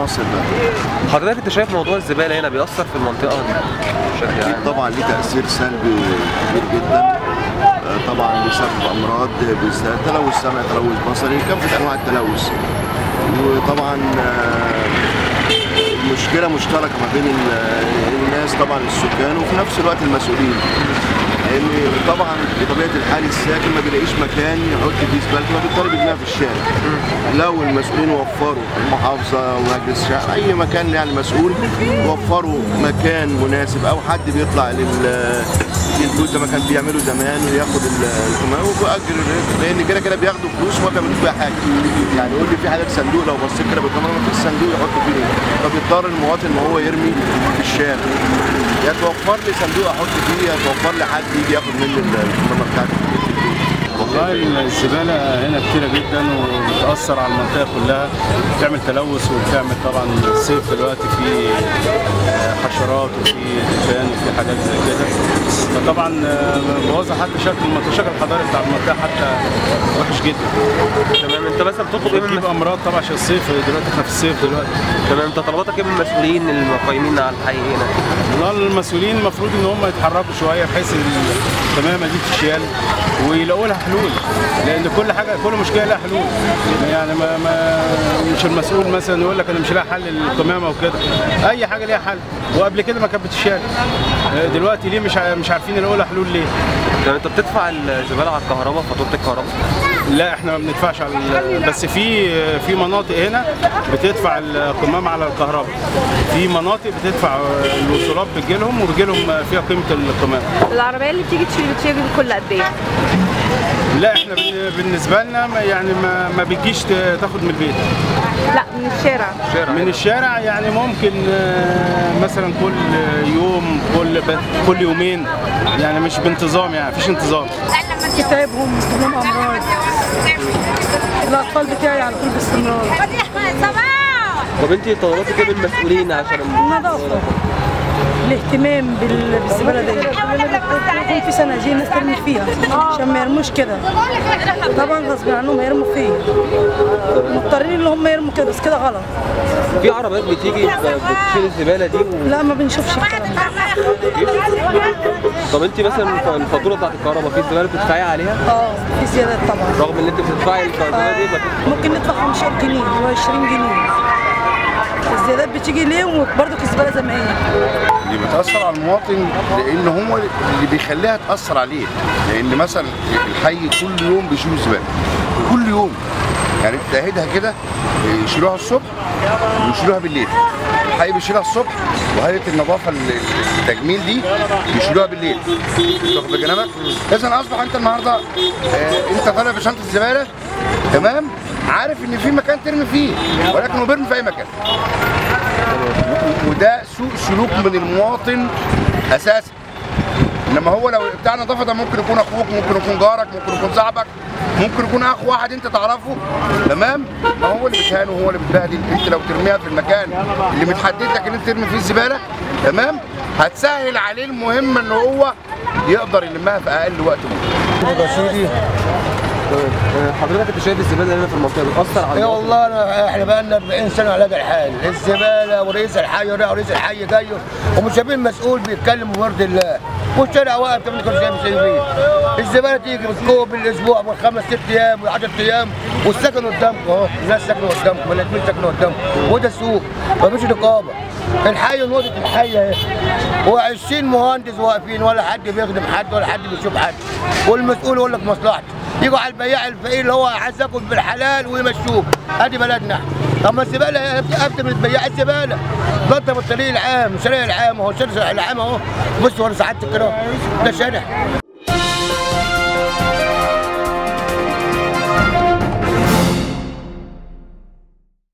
مصر ده حضرتك انت شايف موضوع الزباله هنا بيأثر في المنطقه دي بشكل اكيد عام طبعا ليه تاثير سلبي كبير جدا آه، طبعا بيسبب امراض بالذات تلوث سمعي تلوث بصري كافه انواع التلوث وطبعا آه، مشكله مشتركه ما بين ال- الناس طبعا السكان وفي نفس الوقت المسؤولين لان طبعا بطبيعه الحال الساكن ما بيلاقيش مكان يحط فيه زبالته فبيضطر يرميها في الشارع لو المسؤولين وفروا المحافظه ومجلس الشعب اي مكان يعني مسؤول وفروا مكان مناسب او حد بيطلع لل للبيوت زي ما كان بيعملوا زمان وياخد ال- الكمام وبأجر الرزق، لان كده كده بياخدوا فلوس وما بيعملوش بيها حاجه يعني يقول لي في حاجه في صندوق لو بصيت كده بالكاميرا ما فيش صندوق يحط فيه فبيضطر المواطن ان هو يرمي في الشارع يا توفر لي صندوق احط فيه يا توفر لي حد يجي ياخد مني ال- الكمامه بتاعتي والله الزبالة هنا كتيرة جدا وبتأثر على المنطقة كلها بتعمل تلوث وبتعمل طبعا الصيف دلوقتي في آه، حشرات وفي دخان وفي حاجات زي كده فطبعا آه، مبوظة حتى شكل المنطقة الشكل الحضاري بتاع المنطقة حتى وحش جدا تمام انت مثلا بتطلب ايه من بتجيب المس- أمراض طبعا عشان الصيف دلوقتي احنا في الصيف دلوقتي تمام انت طلباتك ايه من المسؤولين المقيمين على الحي هنا والله المسؤولين المفروض ان هم يتحركوا شويه بحيث ان القمامه دي تتشال ويلاقوا لها حلول لان كل حاجه كل مشكله لها حلول يعني ما, ما مش المسؤول مثلا يقول لك انا مش لاقي حل للقمامه وكده اي حاجه ليها حل وقبل كده ما كانت بتتشال دلوقتي ليه مش ع- مش عارفين يلاقوا لها حلول ليه تمام انت بتدفع الزباله على الكهرباء فاتوره الكهرباء لا احنا ما بندفعش على ال- بس في في مناطق هنا بتدفع القمامه على الكهرباء في مناطق بتدفع الوصولات بتجيلهم وبيجيلهم فيها قيمه القمامه العربية اللي بتيجي تشيل بتشيل كل قد ايه؟ لا احنا بن- بالنسبه لنا ما- يعني ما, ما بتجيش ت- تاخد من البيت لا من الشارع شارع من الشارع يعني ممكن آه، مثلا كل يوم كل ب- كل يومين يعني مش بانتظام يعني مفيش انتظام كتابهم كلهم امراض الاطفال بتاعي على طول باستمرار طب انت طلباتك ايه من المسؤولين عشان النظافه الاهتمام بال- بالزباله دي يكون في صناديق الناس ترمي فيها عشان ما يرموش كده طبعا غصب عنهم هيرموا فيا مضطرين ان هم يرموا كده بس كده غلط في عربيات بتيجي ب- بتشيل الزباله دي و... لا ما بنشوفش الكلام ده طب انت مثلا الفاتوره بتاعت الكهرباء في زباله بتدفعي عليها اه في زيادات طبعا رغم ان انت بتدفعي الزباله دي ما ممكن ندفع 15 جنيه و 20 جنيه الزيادات بتيجي ليه وبرضه الزباله زي ما هي اللي بتأثر على المواطن لأن هو اللي بيخليها تأثر عليه لأن مثلا الحي كل يوم بيشيلوا زبالة كل يوم يعني تعيدها كده يشيلوها الصبح ويشيلوها بالليل الحي بيشيلها الصبح وهيئة النظافة التجميل دي بيشيلوها بالليل واخد بال كلامك؟ إذا أصبح أنت النهارده آه، أنت طالع بشنطة الزبالة تمام عارف إن في مكان ترمي فيه ولكن هو بيرمي في أي مكان وده سوء سلوك من المواطن اساسا انما هو لو بتاع نظافه ده ممكن يكون اخوك ممكن يكون جارك ممكن يكون صاحبك ممكن يكون اخ واحد انت تعرفه تمام ما هو اللي بيتهان وهو اللي بيتبهدل انت لو ترميها في المكان اللي متحدد لك ان انت ترمي فيه الزباله تمام هتسهل عليه المهمه ان هو يقدر يلمها في اقل وقت ممكن حضرتك انت شايف الزباله هنا في المنطقه بتاثر على ايه المواطن؟ والله انا احنا بقى لنا 40 سنه على هذا الحال الزباله ورئيس الحي ورئيس الحي جاي ومش شايفين مسؤول بيتكلم بورد الله والشارع واقف كمان كل شيء مش شايفين الزباله تيجي بتكون بالاسبوع بالخمس ست ايام وعشر ايام والسكن قدامكم اهو الناس ساكنه قدامكم ولا مين ساكنه قدامكم وده السوق مفيش رقابه الحي نقطه الحي اهي و20 مهندس واقفين ولا حد بيخدم حد ولا حد بيشوف حد والمسؤول يقول لك مصلحتي يجوا على البياع الفقير اللي هو عايز ياكل بالحلال ويمشوه ادي بلدنا اما الزباله ابدا من البياع الزباله ضد الطريق العام الشارع العام اهو الشارع العام اهو بصوا ورا سعاده الكرام ده شارع